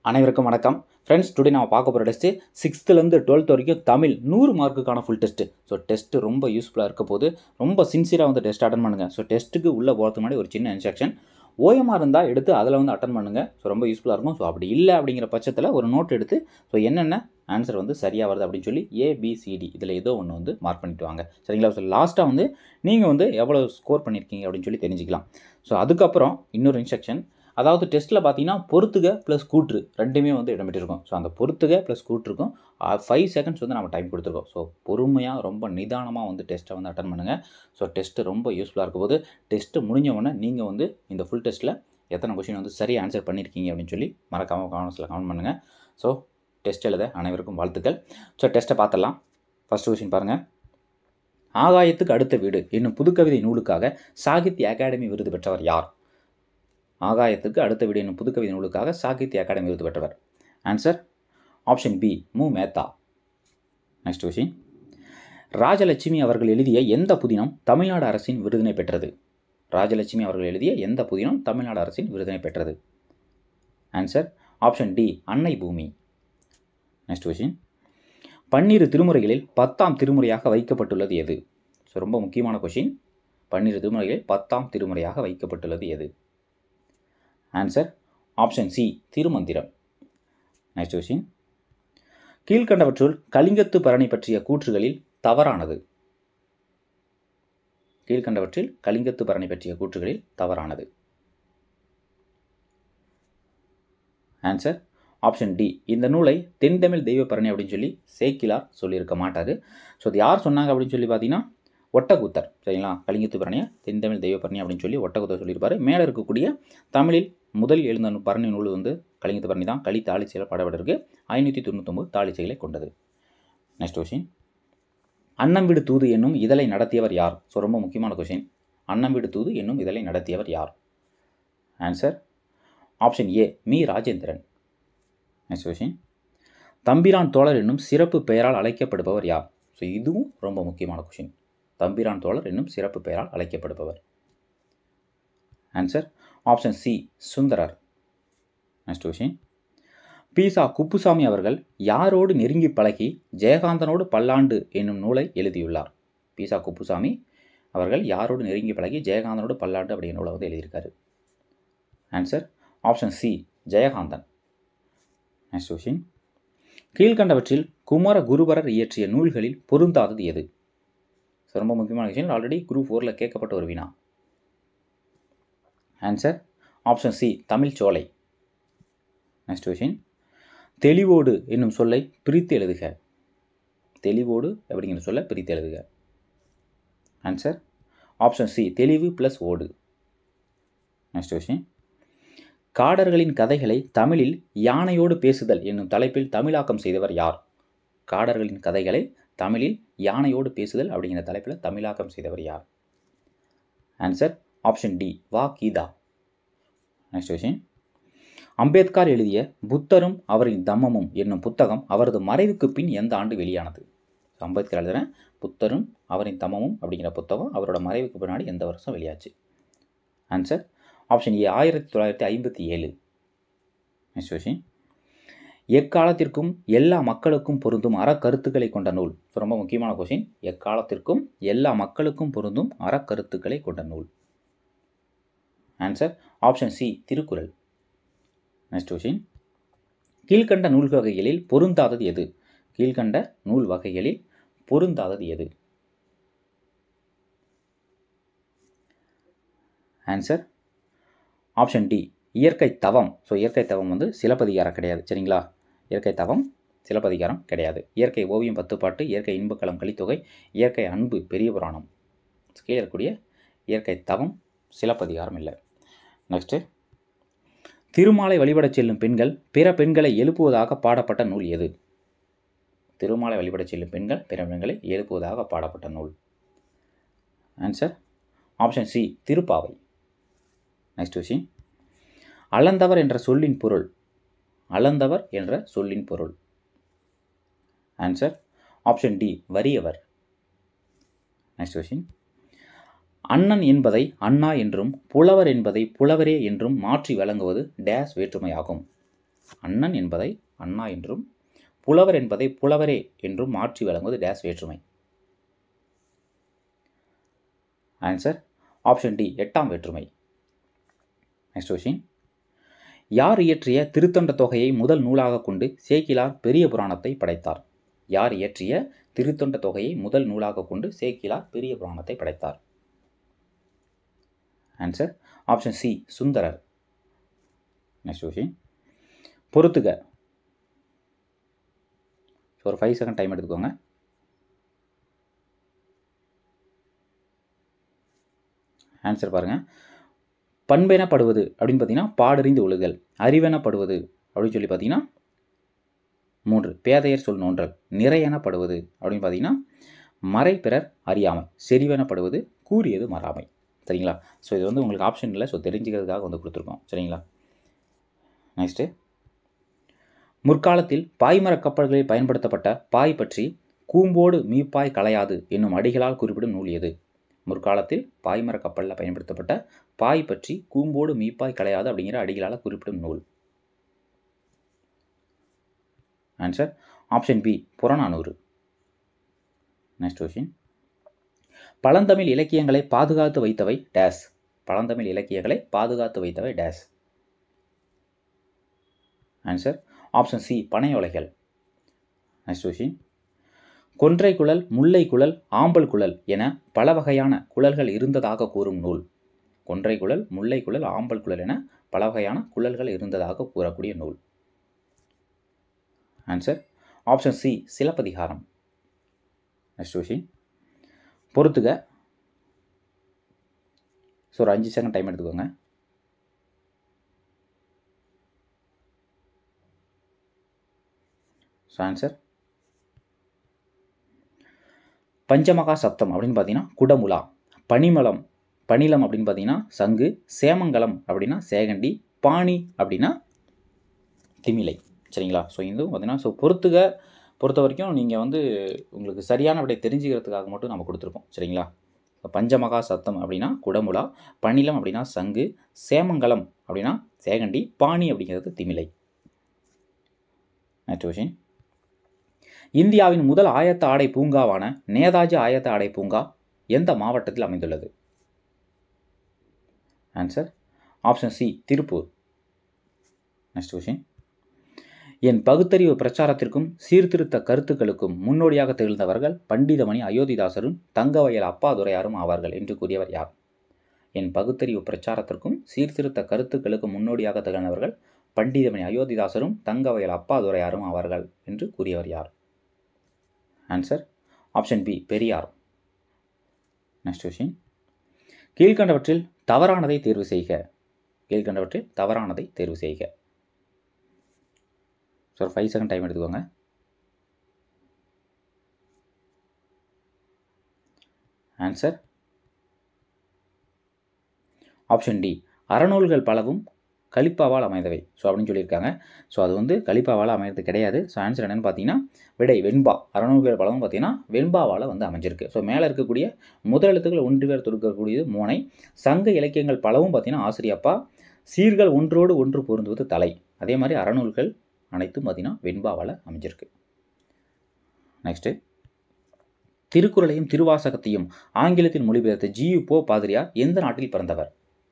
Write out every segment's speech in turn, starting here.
அனைவருக்கும் வணக்கம் friends today நம்ம பார்க்க போகிற டெஸ்ட்டு சிக்ஸ்த்துலேருந்து டுவெல்த் வரைக்கும் தமிழ் நூறு மார்க்குக்கான ஃபுல் டெஸ்ட்டு ஸோ டெஸ்ட்டு ரொம்ப யூஸ்ஃபுல்லாக இருக்க போது ரொம்ப சின்சியராக வந்து டெஸ்ட் அட்டன் பண்ணுங்கள் ஸோ டெஸ்ட்டுக்கு உள்ளே போகிறதுக்கு முன்னாடி ஒரு சின்ன இன்ஸ்ட்ரக்ஷன் ஓஎம்ஆர் இருந்தால் எடுத்து அதில் வந்து அட்டன் பண்ணுங்கள் ஸோ ரொம்ப யூஸ்ஃபுல்லாக இருக்கும் ஸோ அப்படி இல்லை அப்படிங்கிற பட்சத்தில் ஒரு நோட் எடுத்து ஸோ என்னென்ன ஆன்சர் வந்து சரியாக வருது அப்படின்னு சொல்லி ஏபிசிடி இதில் ஏதோ ஒன்று வந்து மார்க் பண்ணிட்டு வாங்க சரிங்களா ஸோ லாஸ்ட்டாக வந்து நீங்கள் வந்து எவ்வளோ ஸ்கோர் பண்ணியிருக்கீங்க அப்படின்னு சொல்லி தெரிஞ்சுக்கலாம் ஸோ அதுக்கப்புறம் இன்னொரு இன்ஸ்ட்ரக்ஷன் அதாவது டெஸ்ட்டில் பார்த்தீங்கன்னா பொறுத்துக ப்ளஸ் கூற்று ரெண்டுமே வந்து இடம்பெற்றிருக்கும் ஸோ அந்த பொறுத்துக ப்ளஸ் கூற்றுக்கும் ஃபைவ் செகண்ட்ஸ் வந்து நம்ம டைம் கொடுத்துருக்கோம் ஸோ பொறுமையாக ரொம்ப நிதானமாக வந்து டெஸ்ட்டை வந்து அட்டன் பண்ணுங்கள் ஸோ டெஸ்ட்டு ரொம்ப யூஸ்ஃபுல்லாக இருக்கும் போது டெஸ்ட்டு முடிஞ்ச உடனே நீங்கள் வந்து இந்த ஃபுல் டெஸ்ட்டில் எத்தனை கொஷின் வந்து சரியாக ஆன்சர் பண்ணியிருக்கீங்க அப்படின்னு சொல்லி மறக்காமல் கமெண்ட்ஸில் கமெண்ட் பண்ணுங்கள் ஸோ டெஸ்ட் எழுத அனைவருக்கும் வாழ்த்துக்கள் ஸோ டெஸ்ட்டை பார்த்துடலாம் ஃபஸ்ட் கொஷின் பாருங்கள் ஆகாயத்துக்கு அடுத்த வீடு என்னும் புதுக்கவிதை நூலுக்காக சாகித்ய அகாடமி விருது பெற்றவர் யார் ஆகாயத்துக்கு அடுத்த வீடு என்னும் புதுக்கவிதை நூலுக்காக சாகித்ய அகாடமி விருது பெற்றவர் ஆன்சர் ஆப்ஷன் பி மு மேத்தா நெக்ஸ்ட் கொஷின் ராஜலட்சுமி அவர்கள் எழுதிய எந்த புதினம் தமிழ்நாடு அரசின் விருதினை பெற்றது ராஜலட்சுமி அவர்கள் எழுதிய எந்த புதினம் தமிழ்நாடு அரசின் விருதினை பெற்றது ஆன்சர் ஆப்ஷன் டி அன்னை பூமி நெக்ஸ்ட் கொஷின் பன்னிரு திருமுறைகளில் பத்தாம் திருமுறையாக வைக்கப்பட்டுள்ளது எது ஸோ ரொம்ப முக்கியமான கொஷின் பன்னிரு திருமுறைகளில் பத்தாம் திருமுறையாக வைக்கப்பட்டுள்ளது எது answer option C Thirumandiram next question கீழ்கண்டவற்றுள் கலிங்கத்து பரணி பற்றிய கூற்றுகளில் தவறானது கீழ்கண்டவற்றில் கலிங்கத்து பரணி பற்றிய கூற்றுகளில் தவறானது ஆன்சர் ஆப்ஷன் டி இந்த நூலை தென்தமிழ் தெய்வ பரணி அப்படின்னு சொல்லி சேக்கிலார் சொல்லியிருக்க மாட்டார் ஸோ அது யார் சொன்னாங்க அப்படின்னு சொல்லி பார்த்தீங்கன்னா ஒட்டக்கூத்தர் சரிங்களா கலிங்கத்து பரணியை தென்தமிழ் தெய்வ பரணி அப்படின்னு சொல்லி ஒட்டக்கூத்தர் சொல்லியிருப்பார் மேலே இருக்கக்கூடிய தமிழில் முதல் எழுந்த பரணி நூல் வந்து கலிங்கத்து பரணி தான் களி தாளிச்சையில் பாடப்பட்டிருக்கு ஐநூற்றி தொண்ணூத்தொம்பது தாளிச்சைகளை கொண்டது நெக்ஸ்ட் கொஷின் அன்னம்பிடு தூது என்னும் இதழை நடத்தியவர் யார் ஸோ ரொம்ப முக்கியமான கொஷின் அன்னம்பிடு தூது என்னும் இதழை நடத்தியவர் யார் ஆன்சர் ஆப்ஷன் ஏ மீ ராஜேந்திரன் நெக்ஸ்ட் கொஷின் தம்பிரான் தோழர் என்னும் சிறப்பு பெயரால் அழைக்கப்படுபவர் யார் ஸோ இதுவும் ரொம்ப முக்கியமான கொஷின் தம்பிரான் தோழர் என்னும் சிறப்பு பெயரால் அழைக்கப்படுபவர் answer option C Sundarar next question பீசா குப்புசாமி அவர்கள் யாரோடு நெருங்கி பழகி ஜெயகாந்தனோடு பல்லாண்டு என்னும் நூலை எழுதியுள்ளார் பீசா குப்புசாமி அவர்கள் யாரோடு நெருங்கி பழகி ஜெயகாந்தனோடு பல்லாண்டு அப்படிங்கிற நூலை வந்து எழுதியிருக்காரு answer option C Jayakanthan next question கீழ்கண்டவற்றில் குமர குருபரர் இயற்றிய நூல்களில் பொருந்தாதது எது ஸோ ரொம்ப முக்கியமான விஷயம் ஆல்ரெடி குரூப் ஃபோரில் கேட்கப்பட்ட ஒரு வினா ஆன்சர் ஆப்ஷன் சி தமிழ் சோலை நெக்ஸ்ட் கொஷின் தெளிவோடு என்னும் சொல்லை பிரித்து எழுதுக தெளிவோடு அப்படிங்கிற சொல்லை பிரித்து எழுதுக ஆன்சர் ஆப்ஷன் சி தெளிவு ப்ளஸ் ஓடு நெக்ஸ்ட் கொஷின் காடர்களின் கதைகளை தமிழில் யானையோடு பேசுதல் என்னும் தலைப்பில் தமிழாக்கம் செய்தவர் யார் காடர்களின் கதைகளை தமிழில் யானையோடு பேசுதல் அப்படிங்கிற தலைப்பில் தமிழாக்கம் செய்தவர் யார் ஆன்சர் ஆப்ஷன் டி வா கீதா நெக்ஸ்ட் கொஷின் அம்பேத்கர் எழுதிய புத்தரும் அவரின் தம்மமும் என்னும் புத்தகம் அவரது மறைவுக்கு பின் எந்த ஆண்டு வெளியானது அம்பேத்கர் எழுதுகிற புத்தரும் அவரின் தம்மமும் அப்படிங்கிற புத்தகம் அவரோட மறைவுக்கு பின்னாடி எந்த வருஷம் வெளியாச்சு ஆன்சர் ஆப்ஷன் ஏ ஆயிரத்தி தொள்ளாயிரத்தி ஐம்பத்தி ஏழு நெக்ஸ்ட் கொஷின் எக்காலத்திற்கும் எல்லா மக்களுக்கும் பொருந்தும் அறக்கருத்துக்களை கொண்ட நூல் ஸோ ரொம்ப முக்கியமான கொஷின் எக்காலத்திற்கும் எல்லா மக்களுக்கும் பொருந்தும் அறக்கருத்துக்களை கொண்ட நூல் answer option C Thirukkural next question கீழ்கண்ட நூல் வகைகளில் பொருந்தாதது எது கீழ்கண்ட நூல் வகைகளில் பொருந்தாதது எது ஆன்சர் ஆப்ஷன் டி இயற்கை தவம் ஸோ இயற்கை தவம் வந்து சிலப்பதிகாரம் கிடையாது சரிங்களா இயற்கை தவம் சிலப்பதிகாரம் கிடையாது இயற்கை ஓவியம் பத்து பாட்டு இயற்கை இன்பக்களம் கலித்தொகை இயற்கை அன்பு பெரிய புராணம் கீழே இருக்கக்கூடிய இயற்கை தவம் சிலப்பதிகாரம் இல்லை நெக்ஸ்ட்டு திருமாலை வழிபடச் செல்லும் பெண்கள் பிற பெண்களை எழுப்புவதாக பாடப்பட்ட நூல் எது திருமாலை வழிபடச் செல்லும் பெண்கள் பிற பெண்களை எழுப்புவதாக பாடப்பட்ட நூல் answer option C Thiruppavai next question அளந்தவர் என்ற சொல்லின் பொருள் அளந்தவர் என்ற சொல்லின் பொருள் ஆன்சர் ஆப்ஷன் டி வறியவர் நெக்ஸ்ட் கொஷின் அண்ணன் என்பதை அண்ணா என்றும் புலவர் என்பதை புலவரே என்றும் மாற்றி வழங்குவது டேஸ் வேற்றுமையாகும் அண்ணன் என்பதை அண்ணா என்றும் புலவர் என்பதை புலவரே என்றும் மாற்றி வழங்குவது டேஸ் வேற்றுமை ஆன்சர் ஆப்ஷன் டி எட்டாம் வேற்றுமை நெக்ஸ்ட் கொஷின் யார் இயற்றிய திருத்தொண்ட தொகையை முதல் நூலாக கொண்டு சேக்கிலார் பெரிய புராணத்தை படைத்தார் யார் இயற்றிய திருத்தொண்ட தொகையை முதல் நூலாக கொண்டு சேக்கிலார் பெரிய புராணத்தை படைத்தார் answer option C Sundarar next question பொறுத்துக ஒரு ஃபைவ் செகண்ட் டைம் எடுத்துக்கோங்க ஆன்சர் பாருங்கள் பண்பெனப்படுவது அப்படின்னு பார்த்தீங்கன்னா பாடறிந்து ஒழுகல் அறிவெனப்படுவது அப்படின்னு சொல்லி பார்த்தீங்கன்னா மூன்று பேதையர் சொல் நோன்றல் நிறையெனப்படுவது அப்படின்னு பார்த்தீங்கன்னா மறை பிறர் அறியாமை செறிவெனப்படுவது கூறியது மறாமை சரிங்களா ஸோ இது வந்து உங்களுக்கு ஆப்ஷன் இல்லை ஸோ தெரிஞ்சுக்கிறதுக்காக வந்து கொடுத்துருக்கோம் சரிங்களா நெக்ஸ்ட்டு முற்காலத்தில் பாய்மரக் கப்பல்களில் பயன்படுத்தப்பட்ட பாய் பற்றி கூம்போடு மீப்பாய் களையாது என்னும் அடிகளால் குறிப்பிடும் நூல் எது முற்காலத்தில் பாய்மர கப்பலில் பயன்படுத்தப்பட்ட பாய் பற்றி கூம்போடு மீப்பாய் களையாது அப்படிங்கிற அடிகளால் குறிப்பிடும் நூல் answer option B Purananuru next question பழந்தமிழ் இலக்கியங்களை பாதுகாத்து வைத்தவை டேஸ் பழந்தமிழ் இலக்கியங்களை பாதுகாத்து வைத்தவை டேஸ் ஆன்சர் ஆப்ஷன் சி பனையோலைகள் நெக்ஸ்ட் கொஷின் கொன்றை குழல் முல்லை குழல் ஆம்பல் குழல் என பல வகையான குழல்கள் இருந்ததாக கூறும் நூல் கொன்றை குழல் முல்லை குழல் ஆம்பல் குழல் என பல வகையான குழல்கள் இருந்ததாக கூறக்கூடிய நூல் answer option C Silappathikaram next question பொறுத்துக ஸோ ஒரு அஞ்சு செகண்ட் டைம் எடுத்துக்கோங்க ஸோ ஆன்சர் பஞ்சமகா சப்தம் அப்படின்னு பார்த்தீங்கன்னா குடமுலா பனிமலம் பனிலம் அப்படின்னு பார்த்தீங்கன்னா சங்கு சேமங்கலம் அப்படின்னா சேகண்டி பாணி அப்படின்னா திமிலை சரிங்களா ஸோ இதுவும் பார்த்தீங்கன்னா ஸோ பொறுத்துக பொறுத்த வரைக்கும் நீங்கள் வந்து உங்களுக்கு சரியான விடை தெரிஞ்சுக்கிறதுக்காக மட்டும் நம்ம கொடுத்துருக்கோம் சரிங்களா பஞ்சமகா சத்தம் அப்படின்னா குடமுலா பனிலம் அப்படின்னா சங்கு சேமங்கலம் அப்படின்னா சேகண்டி பாணி அப்படிங்கிறது திமிலை நெக்ஸ்ட் கொஷின் இந்தியாவின் முதல் ஆயத்த ஆடை பூங்காவான நேதாஜி ஆயத்த ஆடை பூங்கா எந்த மாவட்டத்தில் அமைந்துள்ளது answer option C Tiruppur next question என் பகுத்தறிவு பிரச்சாரத்திற்கும் சீர்திருத்த கருத்துக்களுக்கும் முன்னோடியாக திகழ்ந்தவர்கள் பண்டிதமணி அயோத்திதாசரும் தங்கவயல் அப்பாதுரையாரும் ஆவார்கள் என்று கூறியவர் யார் என் பகுத்தறிவு பிரச்சாரத்திற்கும் சீர்திருத்த கருத்துக்களுக்கும் முன்னோடியாக திகழ்ந்தவர்கள் பண்டிதமணி அயோத்திதாசரும் தங்கவயல் அப்பாதுரையாரும் ஆவார்கள் என்று கூறியவர் யார் answer option B Periyar next question கீழ்கண்டவற்றில் தவறானதை தேர்வு செய்க கீழ்கண்டவற்றில் தவறானதை தேர்வு செய்க ஸோ ஒரு ஃபைவ் செகண்ட் டைம் எடுத்துக்கோங்க ஆன்சர் ஆப்ஷன் டி அறநூல்கள் பலவும் கலிப்பாவால் அமைந்தவை ஸோ அப்படின்னு சொல்லியிருக்காங்க ஸோ அது வந்து கலிப்பாவால் அமைகிறது கிடையாது ஸோ ஆன்சர் என்னென்னு பார்த்தீங்கன்னா விடை வெண்பா அறநூல்கள் பலவும் பார்த்தீங்கன்னா வெண்பாவால் வந்து அமைஞ்சிருக்கு ஸோ மேலே இருக்கக்கூடிய முதல் எழுத்துக்கள் ஒன்று பேர் தொடுக்கக்கூடியது மூனை சங்க இலக்கியங்கள் பலவும் பார்த்தீங்கன்னா ஆசிரியப்பா சீர்கள் ஒன்றோடு ஒன்று பொருந்துவது தலை அதே மாதிரி அறநூல்கள் அனைத்தும் பார்த்தீங்கன்னா வெண்பாவால் அமைஞ்சிருக்கு நெக்ஸ்ட்டு திருக்குறளையும் திருவாசகத்தையும் ஆங்கிலத்தில் மொழிபெயர்த்த ஜியு போ பாதிரியார் எந்த நாட்டில் பிறந்தவர்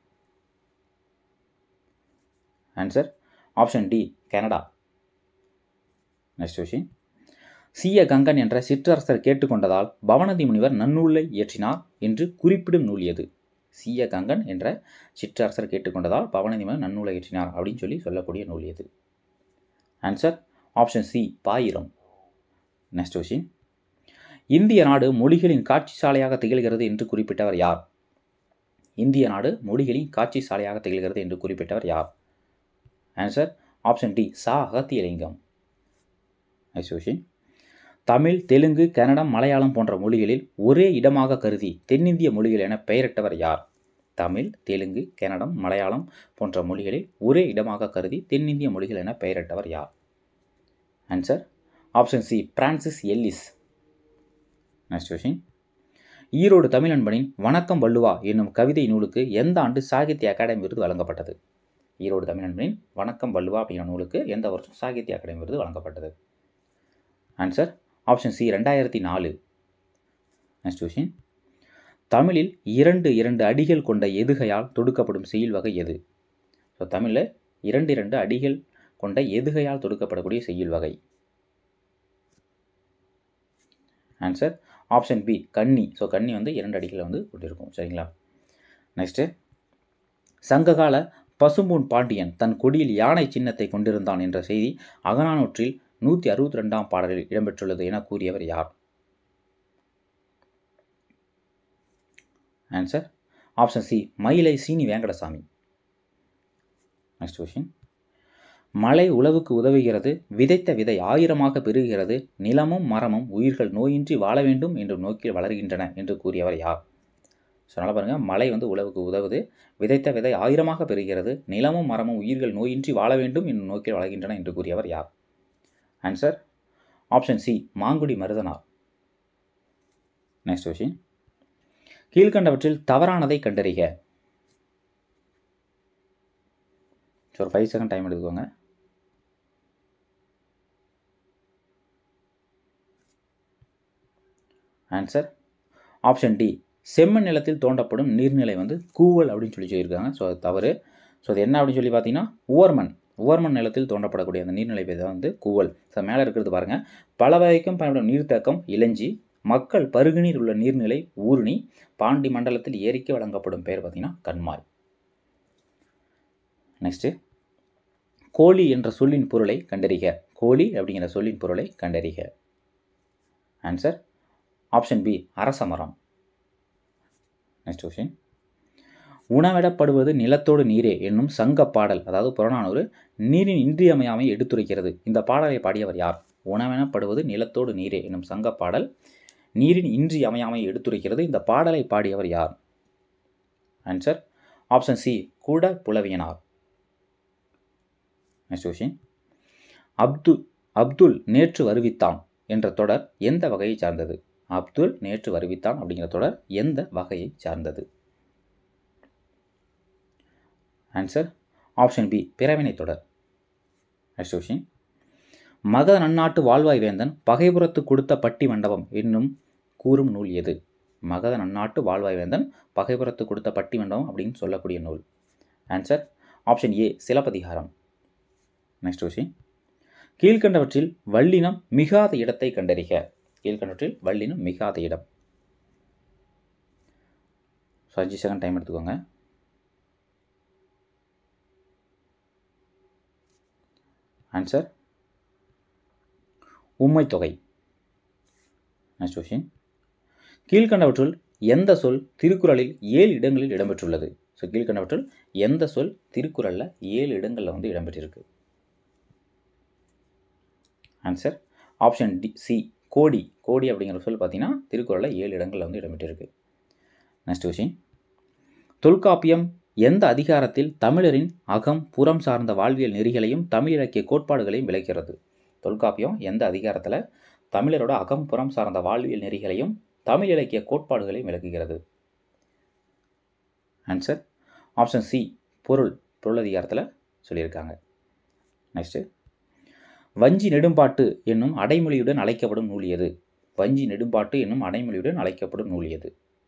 answer option D Canada next question Seeya Gangan என்ற சிற்றரசர் கேட்டுக்கொண்டதால் பவனதி முனிவர் நன்னூலை இயற்றினார் என்று குறிப்பிடும் நூல் எது சீய கங்கன் என்ற சிற்றரசர் கேட்டுக்கொண்டதால் பவனதி முனிவர் நன்னூலை இயற்றினார் அப்படின்னு சொல்லி சொல்லக்கூடிய நூல் எது ஆன்சர் ஆப்ஷன் சி பாயிரம் நெக்ஸ்ட் கொஷின் இந்திய நாடு மொழிகளின் காட்சி சாலையாக திகழ்கிறது என்று குறிப்பிட்டவர் யார் இந்திய நாடு மொழிகளின் காட்சி சாலையாக திகழ்கிறது என்று குறிப்பிட்டவர் யார் ஆன்சர் ஆப்ஷன் டி சா அகத்தியலிங்கம் நெக்ஸ்ட் கொஷின் தமிழ் தெலுங்கு கன்னடம் மலையாளம் போன்ற மொழிகளில் ஒரே இடமாக கருதி தென்னிந்திய மொழிகள் என பெயரிட்டவர் யார் தமிழ் தெலுங்கு கன்னடம் மலையாளம் போன்ற மொழிகளில் ஒரே இடமாக கருதி தென்னிந்திய மொழிகள் என பெயரிட்டவர் யார் answer option C Francis Ellis next question Erode தமிழன்பனின் வணக்கம் வள்ளுவா என்னும் கவிதை நூலுக்கு எந்த ஆண்டு சாகித்ய அகாடமி விருது வழங்கப்பட்டது ஈரோடு தமிழ் நண்பனின் வணக்கம் வள்ளுவா அப்படிங்கிற நூலுக்கு எந்த வருஷம் சாகித்ய அகாடமி விருது வழங்கப்பட்டது ஆன்சர் ஆப்ஷன் சி ரெண்டாயிரத்தி நாலு நெக்ஸ்ட் கொஷின் தமிழில் இரண்டு இரண்டு அடிகள் கொண்ட எதுகையால் தொடுக்கப்படும் செய்யுள் வகை எது ஸோ தமிழில் இரண்டு இரண்டு அடிகள் கொண்ட எதுகையால் தொடுக்கப்படக்கூடிய செய்யுள் வகை ஆன்சர் ஆப்ஷன் பி கன்னி ஸோ கன்னி வந்து இரண்டு அடிகளை வந்து கொண்டிருக்கும் சரிங்களா நெக்ஸ்ட்டு சங்ககால பசும்பூன் பாண்டியன் தன் கொடியில் யானை சின்னத்தை கொண்டிருந்தான் என்ற செய்தி அகநானூற்றில் நூற்றி அறுபத்தி ரெண்டாம் பாடலில் இடம்பெற்றுள்ளது என கூறியவர் யார் ஆன்சர் ஆப்ஷன் சி மயிலை சீனி வேங்கடசாமி நெக்ஸ்ட் கொஷின் மழை உழவுக்கு உதவுகிறது விதைத்த விதை ஆயிரமாக பெருகிறது நிலமும் மரமும் உயிர்கள் நோயின்றி வாழ வேண்டும் என்று நோக்கில் வளர்கின்றன என்று கூறியவர் யார் ஸோ நல்லா பாருங்கள் மழை வந்து உழவுக்கு உதவுது விதைத்த விதை ஆயிரமாக பெறுகிறது நிலமும் மரமும் உயிர்கள் நோயின்றி வாழ வேண்டும் என்று நோக்கில் வளர்கின்றன என்று கூறியவர் யார் answer option C Mangudi Maruthanar next question கீழ்கண்டவற்றில் தவறானதை கண்டறிக ஸோ ஒரு ஃபைவ் செகண்ட் டைம் எடுத்துக்கோங்க ஆன்சர் ஆப்ஷன் டி செம்மண் நிலத்தில் தோண்டப்படும் நீர்நிலை வந்து கூவல் அப்படின்னு சொல்லி சொல்லியிருக்காங்க ஸோ அது தவறு ஸோ அது என்ன அப்படின்னு சொல்லி பார்த்தீங்கன்னா உவர்மண் உவர்மண் நிலத்தில் தோண்டப்படக்கூடிய அந்த நீர்நிலை பேர் தான் வந்து கூவல் ஸோ மேலே இருக்கிறது பாருங்கள் பல வகைக்கும் பயன்படும் நீர்த்தேக்கம் இளஞ்சி மக்கள் பருகுநீர் உள்ள நீர்நிலை ஊருணி பாண்டி மண்டலத்தில் ஏரிக்கு வழங்கப்படும் பெயர் பார்த்தீங்கன்னா கண்மாய் நெக்ஸ்ட்டு கோழி என்ற சொல்லின் பொருளை கண்டறிக கோழி அப்படிங்கிற சொல்லின் பொருளை கண்டறிக ஆன்சர் ஆப்ஷன் பி அரசமரம் நெக்ஸ்ட் கொஷின் உணவிடப்படுவது நிலத்தோடு நீரே என்னும் சங்க பாடல் அதாவது புறநானூறு நீரின் இன்றியமையாமை எடுத்துரைக்கிறது இந்த பாடலை பாடியவர் யார் உணவெனப்படுவது நிலத்தோடு நீரே என்னும் சங்க பாடல் நீரின் இன்றியமையாமை எடுத்துரைக்கிறது இந்த பாடலை பாடியவர் யார் ஆன்சர் ஆப்ஷன் சி கூட புலவியனார் நெக்ஸ்ட் கொஷின் அப்து அப்துல் நேற்று வருவித்தான் என்ற தொடர் எந்த வகையை சார்ந்தது அப்துல் நேற்று வருவித்தான் அப்படிங்கிற தொடர் எந்த வகையை சார்ந்தது ஆன்சர் ஆப்ஷன் பி பிறவினை தொடர் நெக்ஸ்ட் கொஷின் மத நன்னாட்டு வாழ்வாய் வேந்தன் பகைபுறத்து கொடுத்த பட்டி மண்டபம் என்னும் கூறும் நூல் எது மகத நன்னாட்டு வாழ்வாய் வேந்தன் பகைபுறத்து கொடுத்த பட்டி மண்டபம் அப்படின்னு சொல்லக்கூடிய நூல் answer option A Silappathikaram next question கீழ்கண்டவற்றில் வல்லினம் மிகாத இடத்தை கண்டறிக கீழ்கண்டவற்றில் வல்லினம் மிகாத இடம் ஸோ அஞ்சு செகண்ட் டைம் எடுத்துக்கோங்க ஆன்சர் உண்மை தொகை நெக்ஸ்ட் கொஷின் கீழ்கண்டவற்றுள் எந்த சொல் திருக்குறளில் ஏழு இடங்களில் இடம்பெற்றுள்ளது ஸோ கீழ்கண்டவற்றுள் எந்த சொல் திருக்குறளில் ஏழு இடங்களில் வந்து இடம்பெற்றிருக்கு ஆன்சர் ஆப்ஷன் டி சி கோடி கோடி அப்படிங்கிற சொல் பார்த்தீங்கன்னா திருக்குறளில் ஏழு இடங்களில் வந்து இடம்பெற்றிருக்கு நெக்ஸ்ட் கொஷின் தொல்காப்பியம் எந்த அதிகாரத்தில் தமிழரின் அகம் புறம் சார்ந்த வாழ்வியல் நெறிகளையும் தமிழ் இலக்கிய கோட்பாடுகளையும் விளக்கிறது தொல்காப்பியம் எந்த அதிகாரத்தில் தமிழரோட அகம் புறம் சார்ந்த வாழ்வியல் நெறிகளையும் தமிழ் இலக்கிய கோட்பாடுகளையும் விளக்குகிறது ஆன்சர் ஆப்ஷன் சி பொருள் பொருள் அதிகாரத்தில் சொல்லியிருக்காங்க நெக்ஸ்ட்டு வஞ்சி நெடும்பாட்டு என்னும் அடைமொழியுடன் அழைக்கப்படும் நூல் எது வஞ்சி நெடும்பாட்டு என்னும் அடைமொழியுடன் அழைக்கப்படும் நூல் எது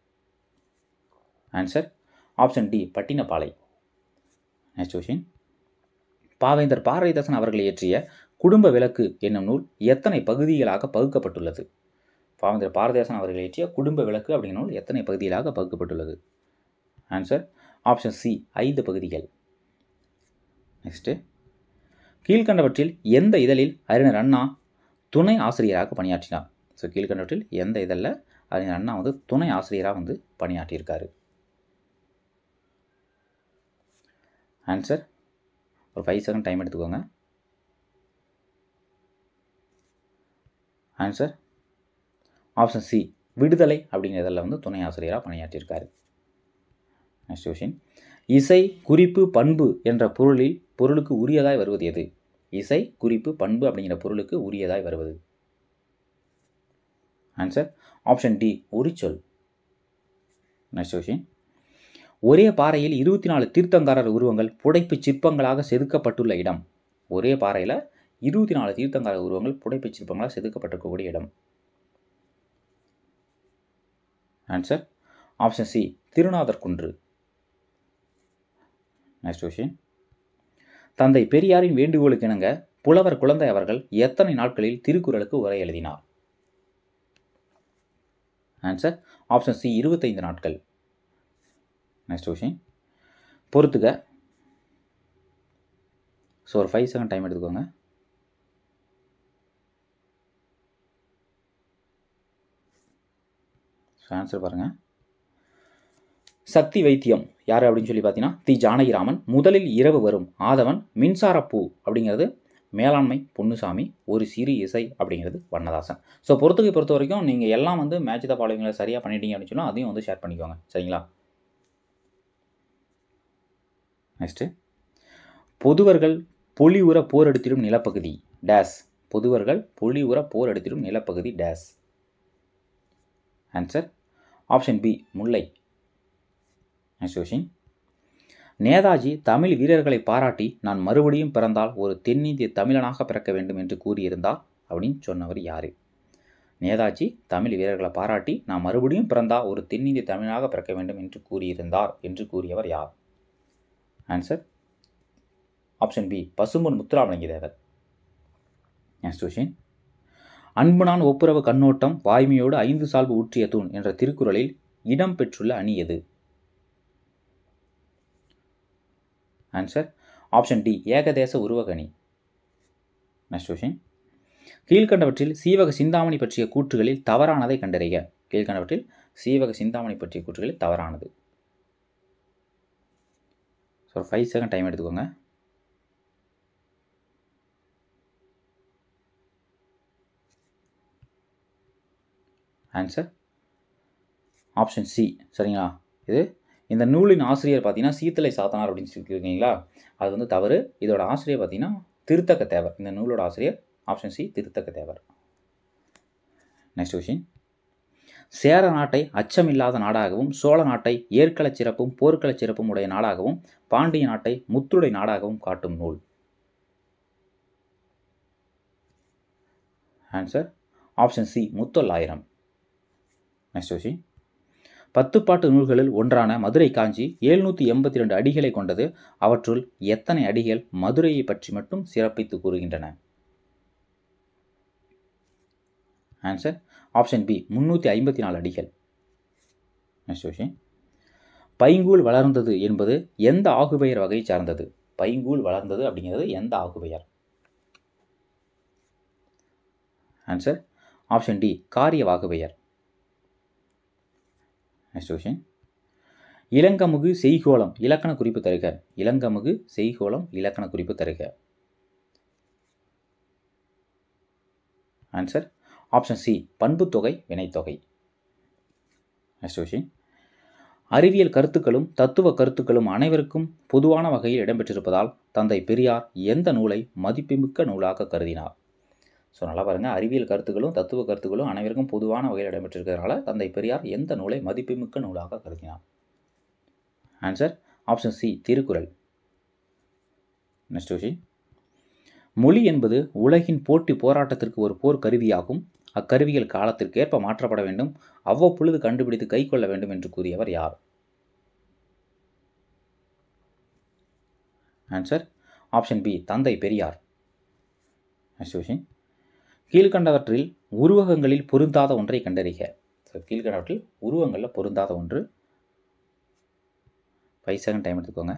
answer option D Pattinappalai next question Pavendhar Bharathidasan அவர்கள் இயற்றிய குடும்ப விளக்கு என்னும் நூல் எத்தனை பகுதிகளாக பகுக்கப்பட்டுள்ளது பாவேந்தர் பாரதிதாசன் அவர்கள் இயற்றிய குடும்ப விளக்கு அப்படிங்கிற நூல் எத்தனை பகுதிகளாக பகுக்கப்பட்டுள்ளது ஆன்சர் ஆப்ஷன் சி ஐந்து பகுதிகள் நெக்ஸ்ட்டு கீழ்கண்டவற்றில் எந்த இதழில் அறிஞர் அண்ணா துணை ஆசிரியராக பணியாற்றினார் ஸோ கீழ்கண்டவற்றில் எந்த இதழில் அறிஞர் அண்ணா வந்து துணை ஆசிரியராக வந்து பணியாற்றியிருக்காரு ஆன்சர் ஒரு ஃபைவ் செகண்ட் டைம் எடுத்துக்கோங்க ஆன்சர் ஆப்ஷன் சி விடுதலை அப்படிங்கிறதில் வந்து துணை ஆசிரியராக பணியாற்றியிருக்காரு நெக்ஸ்ட் கொஷின் இசை குறிப்பு பண்பு என்ற பொருளில் பொருளுக்கு உரியதாய் வருவது எது இசை குறிப்பு பண்பு அப்படிங்கிற பொருளுக்கு உரியதாய் வருவது ஆன்சர் ஆப்ஷன் டி உரிச்சொல் நெக்ஸ்ட் கொஷின் ஒரே பாறையில் இருபத்தி நாலு தீர்த்தங்காரர் உருவங்கள் புடைப்பு சிற்பங்களாக செதுக்கப்பட்டுள்ள இடம் ஒரே பாறையில் இருபத்தி நாலு தீர்த்தங்காரர் உருவங்கள் புடைப்பு சிற்பங்களாக செதுக்கப்பட்டிருக்கக்கூடிய இடம் ஆன்சர் ஆப்ஷன் சி திருநாதர் குன்று நெக்ஸ்ட் கொஷின் தந்தை பெரியாரின் வேண்டுகோளுக்கு இணங்க புலவர் குழந்தை அவர்கள் எத்தனை நாட்களில் திருக்குறளுக்கு உரை எழுதினார் ஆன்சர் ஆப்ஷன் சி இருபத்தைந்து நாட்கள் நெக்ஸ்ட் கொஷின் பொறுத்துக்க ஸோ ஒரு ஃபைவ் செகண்ட் டைம் எடுத்துக்கோங்க ஆன்சர் பாருங்கள் சக்தி வைத்தியம் யார் அப்படின்னு சொல்லி பார்த்தீங்கன்னா தி ஜானகிராமன் முதலில் இரவு வரும் ஆதவன் மின்சாரப்பூ அப்படிங்கிறது மேலாண்மை பொன்னுசாமி ஒரு சிறு இசை அப்படிங்கிறது வண்ணதாசன் ஸோ பொறுத்துக்கு பொறுத்த வரைக்கும் நீங்கள் எல்லாம் வந்து மேட்ச் த ஃபாலோவிங்களை சரியாக பண்ணிட்டீங்க அப்படின்னு சொன்னால் அதையும் வந்து ஷேர் பண்ணிக்கோங்க சரிங்களா நெக்ஸ்ட்டு பொதுவர்கள் பொலிவுற போர் எடுத்திடும் நிலப்பகுதி டேஸ் பொதுவர்கள் பொலிவுற போர் எடுத்திடும் நிலப்பகுதி டேஸ் ஆன்சர் ஆப்ஷன் பி முல்லை நெக்ஸ்ட் கொஷின் நேதாஜி தமிழ் வீரர்களை பாராட்டி நான் மறுபடியும் பிறந்தால் ஒரு தென்னிந்திய தமிழனாக பிறக்க வேண்டும் என்று கூறியிருந்தார் அப்படின்னு சொன்னவர் யார் நேதாஜி தமிழ் வீரர்களை பாராட்டி நான் மறுபடியும் பிறந்தால் ஒரு தென்னிந்திய தமிழனாக பிறக்க வேண்டும் என்று கூறியிருந்தார் என்று கூறியவர் யார் answer option B Pasumpon Muthuramalinga Thevar next question அன்புனான் ஒப்புரவு கண்ணோட்டம் வாய்மையோடு ஐந்து சால்பு ஊற்றிய தூண் என்ற திருக்குறளில் இடம் பெற்றுள்ள அணி எது ஆன்சர் ஆப்ஷன் டி ஏகதேச உருவகணி நெக்ஸ்ட் கொஷின் கீழ்கண்டவற்றில் சீவக சிந்தாமணி பற்றிய கூற்றுகளில் தவறானதை கண்டறிக கீழ்கண்டவற்றில் சீவக சிந்தாமணி பற்றிய கூற்றுகளில் தவறானது ஸோ ஃபைவ் செகண்ட் டைம் எடுத்துக்கோங்க ஆன்சர் ஆப்ஷன் சி சரிங்களா இது இந்த நூலின் ஆசிரியர் பார்த்தீங்கன்னா சீத்தலை சாத்தனார் அப்படின்னு சொல்லியிருக்கீங்களா அது வந்து தவறு இதோட ஆசிரியர் பார்த்தீங்கன்னா திருத்தக்க தேவர் இந்த நூலோட ஆசிரியர் option C Thiruthakka Thevar next question Chera நாட்டை அச்சமில்லாத நாடாகவும் சோழ நாட்டை ஏற்களச் சிறப்பும் போர்க்களச் சிறப்பும் உடைய நாடாகவும் பாண்டிய நாட்டை முத்துடை நாடாகவும் காட்டும் நூல் answer option C Muthollayiram next question பத்து பாட்டு நூல்களில் ஒன்றான மதுரை காஞ்சி எழுநூற்றி எண்பத்தி ரெண்டு அடிகளை கொண்டது அவற்றுள் எத்தனை அடிகள் மதுரையை பற்றி மட்டும் சிறப்பித்து கூறுகின்றன ஆன்சர் ஆப்ஷன் பி முன்னூற்றி ஐம்பத்தி நாலு அடிகள் நெக்ஸ்ட் கொஷின் பைங்கூல் வளர்ந்தது என்பது எந்த ஆகுபெயர் வகையை சார்ந்தது பைங்கூல் வளர்ந்தது அப்படிங்கிறது எந்த ஆகுபெயர் ஆன்சர் ஆப்ஷன் டி காரிய வாகுபெயர் நெக்ஸ்ட் கொஷின் இளங்கமுகு செய்கோளம் இலக்கண குறிப்பு தருக இளங்கமுகு செய்கோளம் இலக்கண குறிப்பு தருக ஆன்சர் ஆப்ஷன் சி பண்புத்தொகை வினைத்தொகை நெக்ஸ்ட் கொஷின் அறிவியல் கருத்துக்களும் தத்துவ கருத்துக்களும் அனைவருக்கும் பொதுவான வகையில் இடம்பெற்றிருப்பதால் தந்தை பெரியார் எந்த நூலை மதிப்புமிக்க நூலாக கருதினார் ஸோ நல்லா பாருங்கள் அறிவியல் கருத்துக்களும் தத்துவ கருத்துக்களும் அனைவருக்கும் பொதுவான வகையில் இடம்பெற்றிருக்கிறதுனால தந்தை பெரியார் எந்த நூலை மதிப்புமிக்க நூலாக கருதினார் answer option C Thirukkural next question மொழி என்பது உலகின் போட்டி போராட்டத்திற்கு ஒரு போர் கருவியாகும் அக்கருவிகள் காலத்திற்கு ஏற்ப மாற்றப்பட வேண்டும் அவ்வப்பொழுது கண்டுபிடித்து கை கொள்ள வேண்டும் என்று கூறியவர் யார் ஆன்சர் ஆப்ஷன் பி தந்தை பெரியார் நெக்ஸ்ட் கொஷின் கீழ்கண்டவற்றில் உருவகங்களில் பொருந்தாத ஒன்றை கண்டறிக ஸோ கீழ்கண்டவற்றில் உருவங்களில் பொருந்தாத ஒன்று ஃபைவ் செகண்ட் டைம் எடுத்துக்கோங்க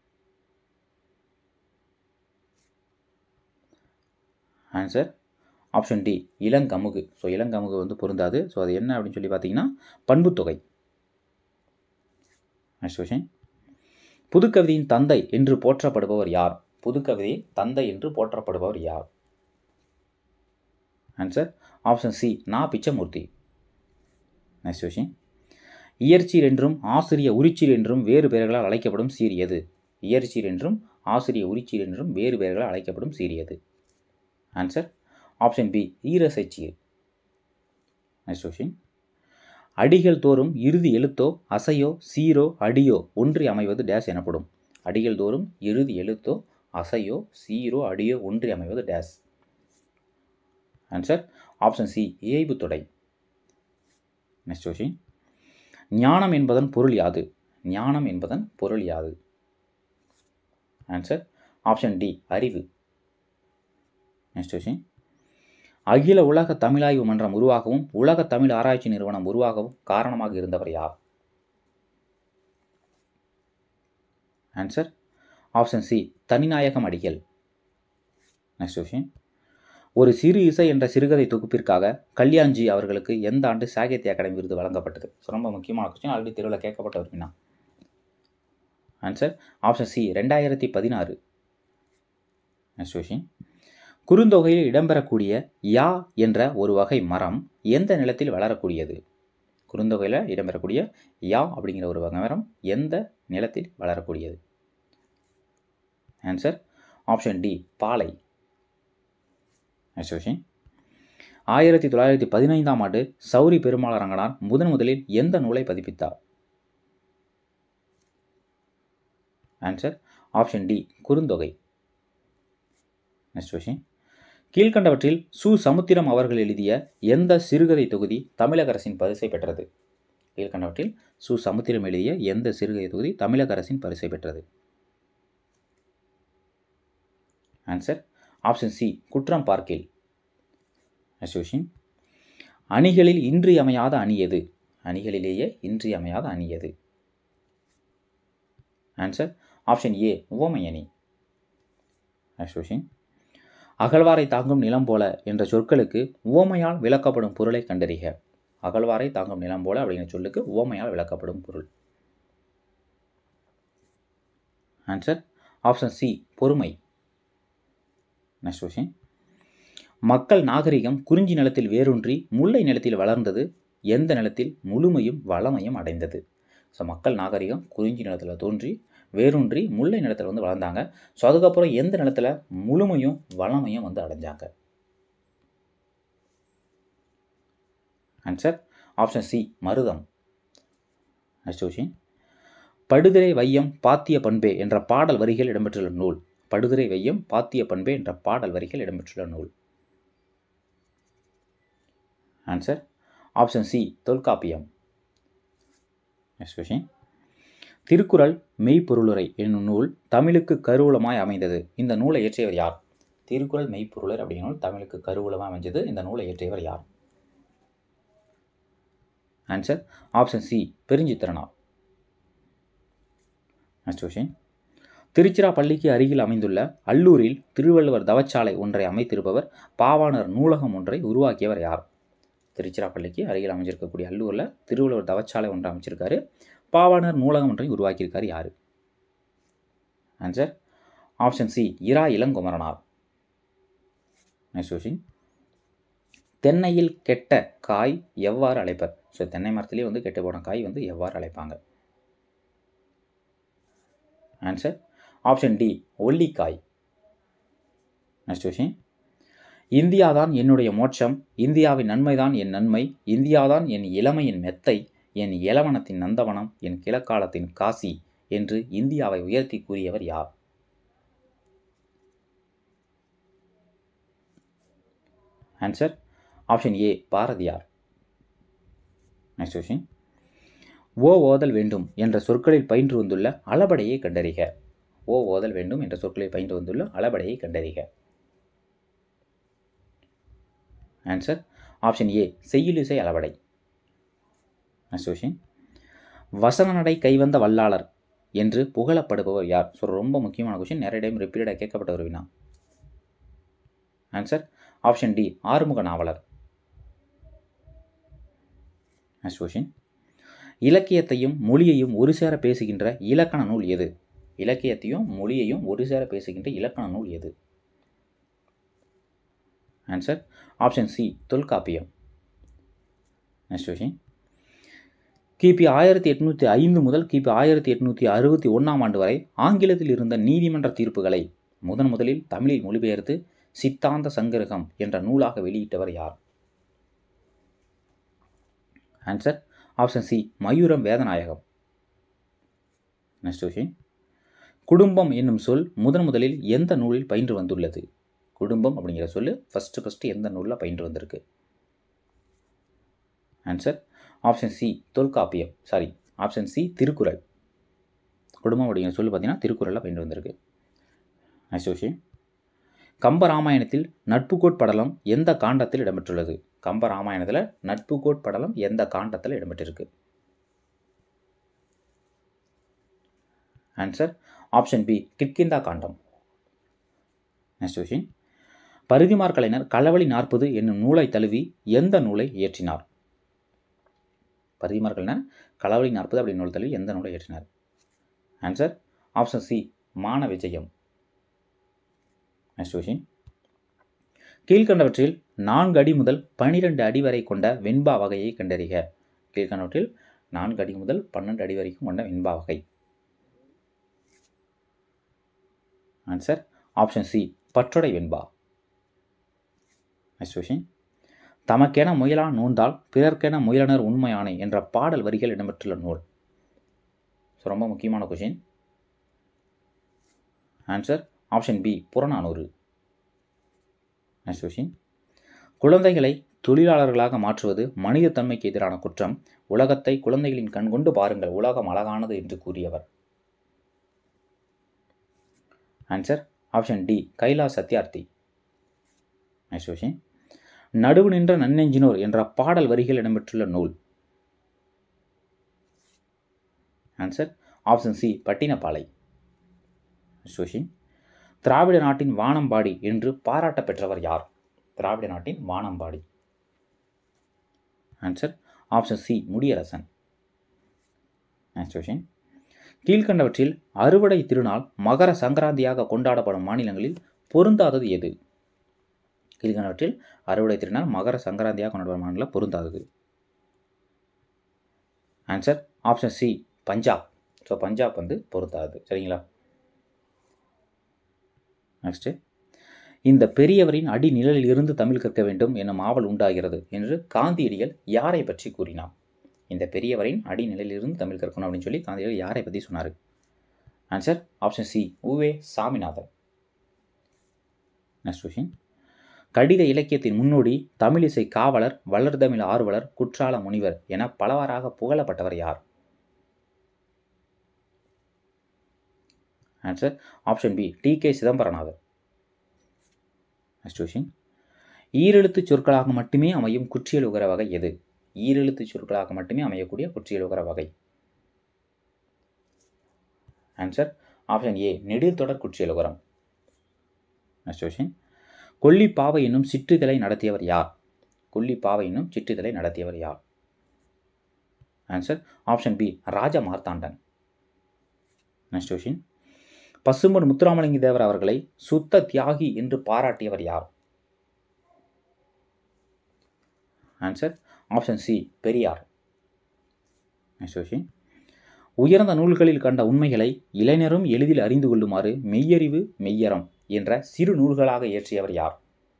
ஆன்சர் ஆப்ஷன் டி இளங்கமுகு ஸோ இளங்கமுகு வந்து பொருந்தாது ஸோ அது என்ன அப்படின்னு சொல்லி பார்த்தீங்கன்னா பண்புத்தொகை நெக்ஸ்ட் கொஷின் புதுக்கவிதையின் தந்தை என்று போற்றப்படுபவர் யார் புதுக்கவிதையின் தந்தை என்று போற்றப்படுபவர் யார் ஆன்சர் ஆப்ஷன் சி நா பிச்சமூர்த்தி நெக்ஸ்ட் கொஷின் இயற்சீர் என்றும் ஆசிரிய உரிச்சீர் என்றும் வேறு பெயர்களால் அழைக்கப்படும் சீர் எது இயற்சீர் என்றும் ஆசிரிய உரிச்சீர் என்றும் வேறு பெயர்களால் அழைக்கப்படும் சீர் எது ஆன்சர் ஆப்ஷன் பி ஈரசைச்சீர் நெக்ஸ்ட் கொஷின் அடிகள் தோறும் இறுதி எழுத்தோ அசையோ சீரோ அடியோ ஒன்றி அமைவது டேஸ் எனப்படும் அடிகள் தோறும் இறுதி எழுத்தோ அசையோ சீரோ அடியோ ஒன்றி அமைவது டேஸ் ஆன்சர் ஆப்ஷன் சி இயைபு தொடை நெக்ஸ்ட் கொஷின் ஞானம் என்பதன் பொருள் யாது ஞானம் என்பதன் பொருள் யாது ஆன்சர் ஆப்ஷன் டி அறிவு நெக்ஸ்ட் கொஷின் அகில உலக தமிழாய்வு மன்றம் உருவாகவும் உலக தமிழ் ஆராய்ச்சி நிறுவனம் உருவாகவும் காரணமாக இருந்தவர் யார் ஆன்சர் ஆப்ஷன் சி தனிநாயகம் அடிகள் நெக்ஸ்ட் கொஷின் ஒரு சிறு இசை என்ற சிறுகதை தொகுப்பிற்காக கல்யாண்ஜி அவர்களுக்கு எந்த ஆண்டு சாகித்ய அகாடமி விருது வழங்கப்பட்டது ஸோ ரொம்ப முக்கியமான கொஸ்டின் ஆல்ரெடி தெருவில் கேட்கப்பட்ட ஒரு வினா ஆன்சர் ஆப்ஷன் சி ரெண்டாயிரத்தி பதினாறு நெக்ஸ்ட் கொஷின் குறுந்தொகையில் இடம்பெறக்கூடிய யா என்ற ஒரு வகை மரம் எந்த நிலத்தில் வளரக்கூடியது குறுந்தொகையில் இடம்பெறக்கூடிய யா அப்படிங்கிற ஒரு வகை மரம் எந்த நிலத்தில் வளரக்கூடியது ஆன்சர் ஆப்ஷன் டி பாலை நெக்ஸ்ட் கொஷின் ஆயிரத்தி தொள்ளாயிரத்தி பதினைந்தாம் ஆண்டு சௌரி பெருமாளரங்கனார் முதன் முதலில் எந்த நூலை பதிப்பித்தார் answer option D Kurunthogai next question கீழ்கண்டவற்றில் சு சமுத்திரம் அவர்கள் எழுதிய எந்த சிறுகதை தொகுதி தமிழக அரசின் பரிசை பெற்றது கீழ்கண்டவற்றில் சு சமுத்திரம் எழுதிய எந்த சிறுகதை தொகுதி தமிழக அரசின் பரிசை பெற்றது ஆன்சர் ஆப்ஷன் சி குற்றம் பார்க்கில் நெக்ஸ்ட் கொஷின் அணிகளில் இன்றியமையாத அணி எது அணிகளிலேயே இன்றியமையாத அணி எது ஆன்சர் ஆப்ஷன் ஏ உவமை அணி நெக்ஸ்ட் கொஷின் அகழ்வாரை தாங்கும் நிலம் போல என்ற சொற்களுக்கு உவமையால் விளக்கப்படும் பொருளை கண்டறிக அகழ்வாரை தாங்கும் நிலம் போல அப்படிங்கிற சொல்லுக்கு உவமையால் விளக்கப்படும் பொருள் ஆன்சர் ஆப்ஷன் சி பொறுமை நெக்ஸ்ட் கொஷின் மக்கள் நாகரிகம் குறிஞ்சி நிலத்தில் வேரூன்றி முல்லை நிலத்தில் வளர்ந்தது எந்த நிலத்தில் முழுமையும் வளமையும் அடைந்தது ஸோ மக்கள் நாகரிகம் குறிஞ்சி நிலத்தில் தோன்றி வேரூன்றி முல்லை நிலத்தில் வந்து வளர்ந்தாங்க ஸோ அதுக்கப்புறம் எந்த நிலத்தில் முழுமையும் வளமையும் வந்து அடைஞ்சாங்க ஆன்சர் ஆப்ஷன் சி மருதம் நெக்ஸ்ட் கொஷின் படுதிரை வையம் பாத்திய பண்பே என்ற பாடல் வரிகள் இடம்பெற்றுள்ள நூல் படுதிரை வையம் பாத்திய பண்பே என்ற பாடல் வரிகள் இடம்பெற்றுள்ள நூல் answer option C Tholkappiyam next question Thirukkural மெய்ப்பொருளுரை என்னும் நூல் தமிழுக்கு கருவூலமாய் அமைந்தது இந்த நூலை இயற்றியவர் யார் திருக்குறள் மெய்ப்பொருளர் அப்படிங்கிற நூல் தமிழுக்கு கருவூலமாக அமைஞ்சது இந்த நூலை இயற்றியவர் யார் answer option C Perunchithiranar next question திருச்சிராப்பள்ளிக்கு அருகில் அமைந்துள்ள அல்லூரில் திருவள்ளுவர் தவச்சாலை ஒன்றை அமைத்திருப்பவர் பாவாணர் நூலகம் ஒன்றை உருவாக்கியவர் யார் திருச்சிராப்பள்ளிக்கு அருகில் அமைஞ்சிருக்கக்கூடிய அல்லூரில் திருவள்ளுவர் தவச்சாலை ஒன்றை அமைச்சிருக்காரு பாவாணர் நூலகம் ஒன்றை உருவாக்கியிருக்காரு யார் answer option C Ira Ilankumaranar next question தென்னையில் கெட்ட காய் எவ்வாறு அழைப்பர் ஸோ தென்னை மரத்திலே வந்து கெட்டு போன காய் வந்து எவ்வாறு அழைப்பாங்க ஆன்சர் ஆப்ஷன் டி ஒல்லிக்காய் நெக்ஸ்ட் கொஷின் இந்தியாதான் என்னுடைய மோட்சம் இந்தியாவின் நன்மைதான் என் நன்மை இந்தியாதான் என் இளமையின் மெத்தை என் இளவனத்தின் நந்தவனம் என் கிழக்காலத்தின் காசி என்று இந்தியாவை உயர்த்தி கூறியவர் யார் answer option A Bharathiyar next question ஓ ஓதல் வேண்டும் என்ற சொற்களில் பயின்று வந்துள்ள அளபடையை கண்டறிக ஓ ஓதல் வேண்டும் என்ற சொற்களில் பயின்று வந்துள்ள அளபடையை கண்டறிக ஆன்சர் ஆப்ஷன் ஏ செய்யுளிசை அளபடை நெக்ஸ்ட் கொஷின் வசன நடை கைவந்த வல்லாளர் என்று புகழப்படுபவர் யார் ஸோ ரொம்ப முக்கியமான கொஷின் நிறைய டைம் ரிப்பீட்டடாக கேட்கப்பட்ட ஒரு வினா answer option D Arumuga Navalar next question இலக்கியத்தையும் மொழியையும் ஒரு சேர பேசுகின்ற இலக்கண நூல் எது இலக்கியத்தையும் மொழியையும் ஒரு சேர பேசுகின்ற இலக்கண நூல் எது answer option C Tholkappiyam next question கிபி ஆயிரத்தி எட்நூற்றி ஐந்து முதல் கிபி ஆயிரத்தி எட்நூற்றி அறுபத்தி ஒன்றாம் ஆண்டு வரை ஆங்கிலத்தில் இருந்த நீதிமன்ற தீர்ப்புகளை முதன் முதலில் தமிழில் மொழிபெயர்த்து சித்தாந்த சங்கிரகம் என்ற நூலாக வெளியிட்டவர் யார் answer option C Mayuram Vedanayagam next question குடும்பம் என்னும் சொல் முதன் முதலில் எந்த நூலில் பயின்று வந்துள்ளது குடும்பம் அப்படிங்கிற சொல்லு ஃபஸ்ட்டு ஃபஸ்ட்டு எந்த நூலில் பயின்று வந்திருக்கு answer option C Tholkappiyam sorry option C Thirukkural குடும்பம் அப்படிங்கிற சொல்லு பார்த்தீங்கன்னா திருக்குறளில் பயின்று வந்திருக்கு நெக்ஸ்ட் கொஷின் கம்ப ராமாயணத்தில் நட்புக்கோட் படலம் எந்த காண்டத்தில் இடம்பெற்றுள்ளது கம்ப ராமாயணத்தில் நட்புக்கோட் படலம் எந்த காண்டத்தில் இடம்பெற்றிருக்கு ஆன்சர் ஆப்ஷன் பி கிட்கிந்தா காண்டம் நெக்ஸ்ட் கொஷின் பருதிமார் கலைஞர் களவழி நாற்பது என்னும் நூலை தழுவி எந்த நூலை இயற்றினார் பருதிமார் கலைஞர் களவழி நாற்பது அப்படி நூல் தழுவி எந்த நூலை இயற்றினார் ஆன்சர் ஆப்ஷன் சி மான விஜயம் நெக்ஸ்ட் கொஷின் கீழ்கண்டவற்றில் நான்கு அடி முதல் பன்னிரெண்டு அடி வரை கொண்ட வெண்பா வகையை கண்டறிக கீழ்கண்டவற்றில் நான்கு அடி முதல் பன்னெண்டு அடி வரைக்கும் கொண்ட வெண்பா வகை ஆன்சர் ஆப்ஷன் சி பற்றொடை வெண்பா நெக்ஸ்ட் கொஷின் தமக்கென முயலா நூந்தால் பிறர்க்கென முயலனர் உண்மையானை என்ற பாடல் வரிகள் இடம்பெற்றுள்ள நூல் ஸோ ரொம்ப முக்கியமான question answer option B Purananuru next question குழந்தைகளை தொழிலாளர்களாக மாற்றுவது மனிதத்தன்மைக்கு எதிரான குற்றம் உலகத்தை குழந்தைகளின் கண் கொண்டு பாருங்கள் உலகம் அழகானது என்று கூறியவர் answer option D Kailash Satyarthi next question நடுவு நின்ற நன்னெஞ்சினோர் என்ற பாடல் வரிகள் இடம்பெற்றுள்ள நூல் answer option C Pattinappalai next question திராவிட நாட்டின் வானம்பாடி என்று பாராட்ட பெற்றவர் யார் திராவிட நாட்டின் வானம்பாடி answer option C Mudiyarasan next question கீழ்கண்டவற்றில் அறுவடை திருநாள் மகர சங்கராந்தியாக கொண்டாடப்படும் மாநிலங்களில் பொருந்தாதது எது கீழ்கண்டவற்றில் அறுவடை திருநாள் மகர சங்கராந்தியாக கொண்டாடப்படும் மாநிலம் பொருந்தாதது answer option C Punjab so Punjab வந்து பொருந்தாது சரிங்களா நெக்ஸ்ட்டு இந்த பெரியவரின் அடி நிழலில் இருந்து தமிழ் கற்க வேண்டும் என்னும் ஆவல் உண்டாகிறது என்று காந்தியடிகள் யாரை பற்றி கூறினார் இந்த பெரியவரின் அடி நிலையிலிருந்து தமிழ் கற்கணும் அப்படின்னு சொல்லி காந்தியடிகள் யாரை பற்றி சொன்னார் answer option C U Ve Saminathan next question கடித இலக்கியத்தின் முன்னோடி தமிழிசை காவலர் வளர்தமிழ் ஆர்வலர் குற்றால முனிவர் என பலவாறாக புகழப்பட்டவர் யார் answer option B T K Chidambaranathan next question ஈரெழுத்து சொற்களாக மட்டுமே அமையும் குற்றியல் உகர வகை எது ஈரெழுத்து சொற்களாக மட்டுமே அமையக்கூடிய குற்றியல் உகர வகை ஆன்சர் ஆப்ஷன் ஏ நெடில் தொடர் குற்றியல் உகரம் நெக்ஸ்ட் கொஷின் கொல்லிப்பாவை என்னும் சிற்றுதலை நடத்தியவர் யார் கொல்லிப்பாவை என்னும் சிற்றுதலை நடத்தியவர் யார் answer option B Raja Marthandan next question Pasumpon Muthuramalinga Thevar அவர்களை சுத்த தியாகி என்று பாராட்டியவர் யார் answer option C Periyar next question உயர்ந்த நூல்களில் கண்ட உண்மைகளை இளைஞரும் எளிதில் அறிந்து கொள்ளுமாறு மெய்யறிவு மெய்யறம் என்ற சிறு நூல்களாக இயற்றியவர் யார்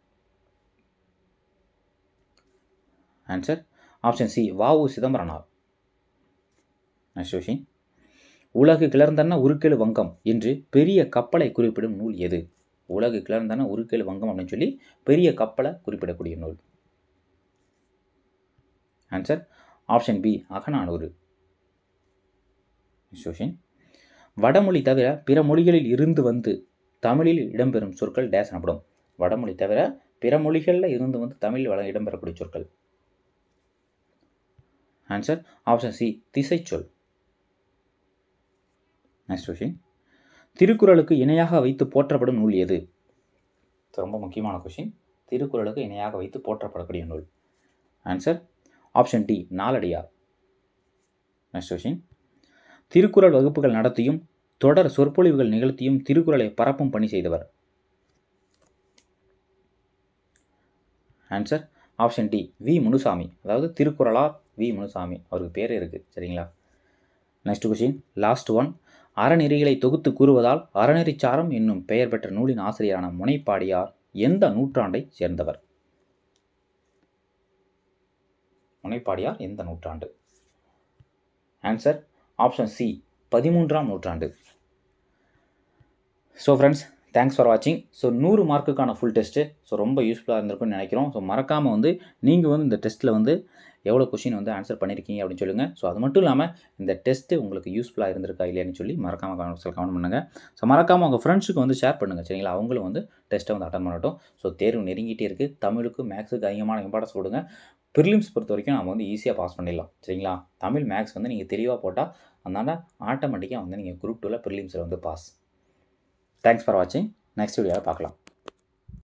ஆன்சர் ஆப்ஷன் சி வாவு சிதம்பரனார் நெக்ஸ்ட் கொஷின் உலகு கிளர்ந்தன உருக்கெழு வங்கம் என்று பெரிய கப்பலை குறிப்பிடும் நூல் எது உலகு கிளர்ந்தன உருக்கெழு வங்கம் அப்படின்னு சொல்லி பெரிய கப்பலை குறிப்பிடக்கூடிய நூல் answer option B Agananuru question வடமொழி தவிர பிற மொழிகளில் இருந்து வந்து தமிழில் இடம்பெறும் சொற்கள் டேஸ் எனப்படும் வடமொழி தவிர பிற மொழிகளில் இருந்து வந்து தமிழில் வள இடம்பெறக்கூடிய சொற்கள் ஆன்சர் ஆப்ஷன் சி திசைச்சொல் நெக்ஸ்ட் கொஷின் திருக்குறளுக்கு இணையாக வைத்து போற்றப்படும் நூல் எது ரொம்ப முக்கியமான கொஷின் திருக்குறளுக்கு இணையாக வைத்து போற்றப்படக்கூடிய நூல் answer option D Naladiyar next question Thirukkural வகுப்புகள் நடத்தியும் தொடர் சொற்பொழிவுகள் நிகழ்த்தியும் திருக்குறளை பரப்பும் பணி செய்தவர் answer option D V Munusamy அதாவது திருக்குறளார் வி முனுசாமி அவருக்கு பேரே இருக்குது சரிங்களா நெக்ஸ்ட் கொஷின் லாஸ்ட் ஒன் அறநெறிகளை தொகுத்து கூறுவதால் அறநெறிச்சாரம் என்னும் பெயர் பெற்ற நூலின் ஆசிரியரான முனைப்பாடியார் எந்த நூற்றாண்டை சேர்ந்தவர் முனைப்பாடியார் எந்த நூற்றாண்டு ஆன்சர் ஆப்ஷன் சி பதிமூன்றாம் நூற்றாண்டு ஸோ ஃப்ரெண்ட்ஸ் தேங்க்ஸ் ஃபார் வாட்சிங் ஸோ நூறு மார்க்குக்கான ஃபுல் டெஸ்ட்டு ஸோ ரொம்ப யூஸ்ஃபுல்லாக இருந்திருக்கும்னு நினைக்கிறோம் ஸோ மறக்காமல் வந்து நீங்கள் வந்து இந்த டெஸ்ட்டில் வந்து எவ்வளோ கொஷின் வந்து ஆன்சர் பண்ணியிருக்கீங்க அப்படின்னு சொல்லுங்கள் ஸோ அது மட்டும் இல்லாமல் இந்த டெஸ்ட்டு உங்களுக்கு யூஸ்ஃபுல்லாக இருந்திருக்கா இல்லையான்னு சொல்லி மறக்காமல் கமெண்ட்ஸில் கமெண்ட் பண்ணுங்கள் ஸோ மறக்காமல் உங்கள் ஃப்ரெண்ட்ஸுக்கு வந்து ஷேர் பண்ணுங்கள் சரிங்களா அவங்களும் வந்து டெஸ்ட்டை வந்து அட்டன் பண்ணட்டும் ஸோ தேர்வு நெருங்கிட்டே இருக்குது தமிழுக்கு மேக்ஸுக்கு அதிகமான இம்பார்ட்டன்ஸ் கொடுங்க ப்ரிலிம்ஸ் பொறுத்த வரைக்கும் நம்ம வந்து ஈஸியாக பாஸ் பண்ணிடலாம் சரிங்களா தமிழ் மேக்ஸ் வந்து நீங்கள் தெளிவாக போட்டால் அதனால் ஆட்டோமேட்டிக்காக வந்து நீங்கள் குரூப் டூவில் ப்ரிலிம்ஸில் வந்து பாஸ் தேங்க்ஸ் ஃபார் வாட்சிங் நெக்ஸ்ட் வீடியோவில் பார்க்கலாம்